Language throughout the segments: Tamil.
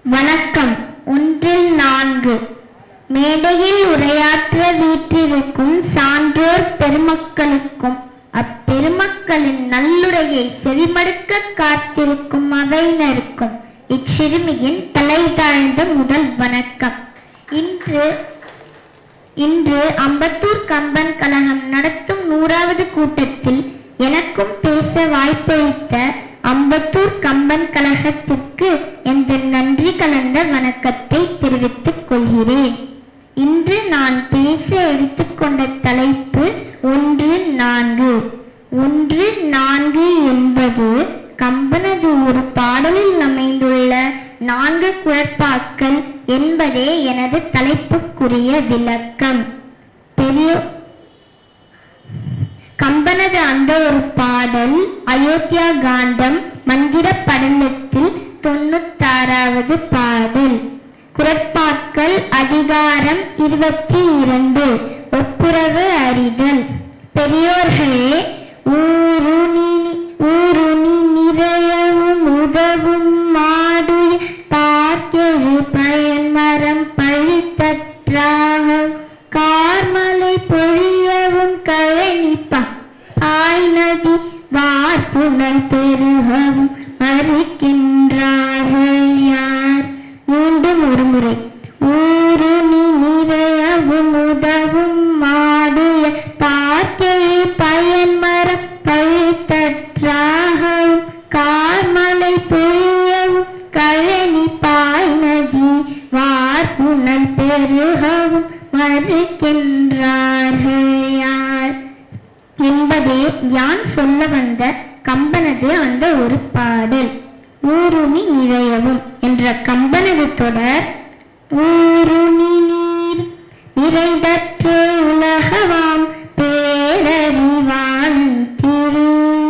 வணக்கம் ஒன்றில் நான்கு மேடையில் உரையாற்ற வீற்றிருக்கும் சான்றோர் பெருமக்களுக்கும் அப்பெருமக்களின் நல்லுரையை செவிமடுக்க காத்திருக்கும் அவையினருக்கும் இச்சிறுமியின் தலை தாழ்ந்த முதல் வணக்கம் இன்று இன்று அம்பத்தூர் கம்பன் கழகம் நடத்தும் நூறாவது கூட்டத்தில் எனக்கும் பேச வாய்ப்பளித்த அம்பத்தூர் கம்பன் கழகத்திற்கு எந்த நன்றி கலந்த வணக்கத்தை தெரிவித்துக் கொள்கிறேன் இன்று நான் பேச எடுத்துக்கொண்ட தலைப்பு ஒன்று நான்கு ஒன்று நான்கு என்பது கம்பனது ஒரு பாடலில் அமைந்துள்ள நான்கு குழப்பாக்கள் என்பதே எனது தலைப்புக்குரிய விளக்கம் பெரிய கம்பனது அந்த ஒரு பாடல் அயோத்தியா காண்டம் மந்திர படலத்தில் தொண்ணூத்தாறாவது பாடல் குரட்பாக்கள் அதிகாரம் இருபத்தி இரண்டு ஒப்புரவு அறிதல் பெரியோர்களே ஊருணி ஊருணி நிறையவும் உதவும் மாடுய பார்க்கெழு பயன் மரம் பழித்தற்றாக கார்மலை பொழியவும் கழனிப்பா ஆய் நதி வார்ப்புணல் பெருகவும் மறுக்கின்றார்கள் யார் மீண்டும் ஒரு முறை ஊருணி நிறையவும் உதவும் மாடுய பார்க்கெழு பயன் மரம் பழித்தற்றாகவும் கார்மலை பொழியவும் கழனி பாய் நதி வார்ப்புணல் பெருகவும் மறுக்கின்றார்கள் யார் என்பதே யான் சொல்ல வந்த கம்பனது அந்த ஒரு பாடல் ஊருணி நிறையவும் என்ற கம்பனது தொடர் ஊருணி நீர் நிறைதற்ற உலகவாம் பேரறிவாளன் திரு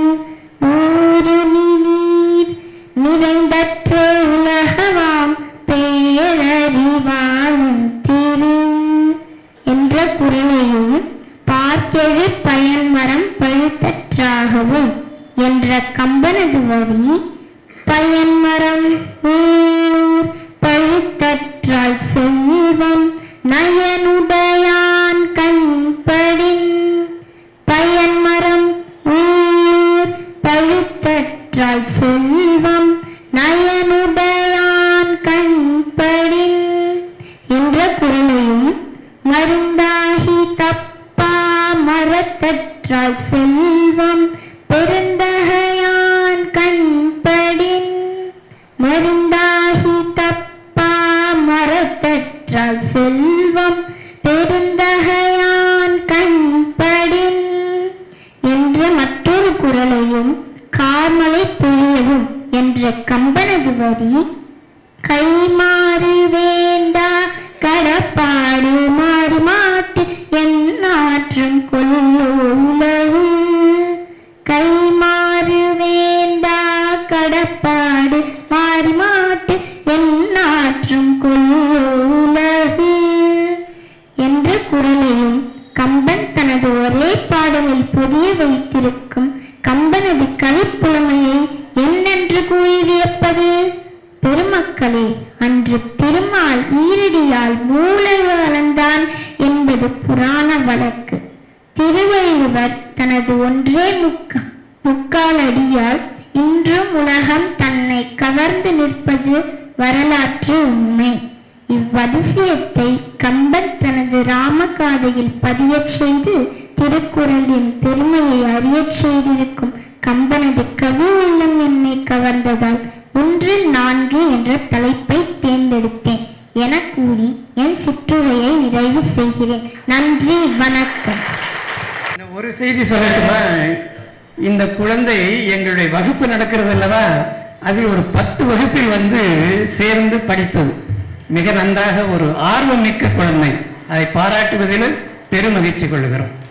ஊருணி நீர் நிறைந்தற்ற உலகவாம் பேரறிவாளன் திரு என்ற குரலையும் பார்க்கெழு பயன்மரம் பழுத்தற்றாகவும் என்ற கம்பனது வரி பயன்மரம் ஊர் பழுத்தற்றால் செல்வம் நயனுடையான் கண்படின் பயன்மரம் ஊர் பழுத்தற்றால் செல்வம் நயனுடையான் கண்படின் என்ற குரலையும் மருந்தாகி தப்பா மரத்தற்றால் செல்வம் பெருந்தகையான் கண்படின் மருந்தாகி தப்பா மரத்தற்றால் செல்வம் பெருந்தகையான் கண்படின் என்ற மற்றொரு குரலையும் கார்மலை பொழியவும் என்ற கம்பனது வரி கைமாறு வேண்டா கடப்பாடு மாறு மாட்டு என்னாற்றும் கொல்லோ உலகு கைமாறு வேண்டா கடப்பாடு மாறு மாட்டு என்னாற்றும் கொல்லோ உலகு என்ற குரலையும் கம்பன் தனது ஒரே பாடலில் புதிய வைத்திருக்கும் கம்பனது கவிப்புலமையை என்னென்று கூறி வியப்பது பெருமக்களே அன்று பெருமாள் ஈரடியால் மூளை வளர்ந்தான் என்பது புராண வழக்கு திருவள்ளுவர் தனது ஒன்றே முக்க முக்கால் அடியால் இன்றும் உலகம் தன்னை கவர்ந்து நிற்பது வரலாற்று உண்மை இவ்வதிசயத்தை கம்பன் தனது ராமகாதையில் பதியச் செய்து திருக்குறளின் பெருமையை அறியச் செய்திருக்கும் கம்பனது கவி உள்ளம் என்னை கவர்ந்ததால் ஒன்றில் நான்கு என்ற தலைப்பை தேர்ந்தெடுத்தேன் என கூறி என் சிற்றுரையை நிறைவு செய்கிறேன் நன்றி வணக்கம் இன்னும் ஒரு செய்தி சொல்லட்டுமா இந்த குழந்தை எங்களுடைய வகுப்பு நடக்கிறது அல்லவா அதில் ஒரு பத்து வகுப்பில் வந்து சேர்ந்து படித்தது மிக நன்றாக ஒரு ஆர்வமிக்க குழந்தை அதை பாராட்டுவதில் பெருமகிழ்ச்சி கொள்கிறோம்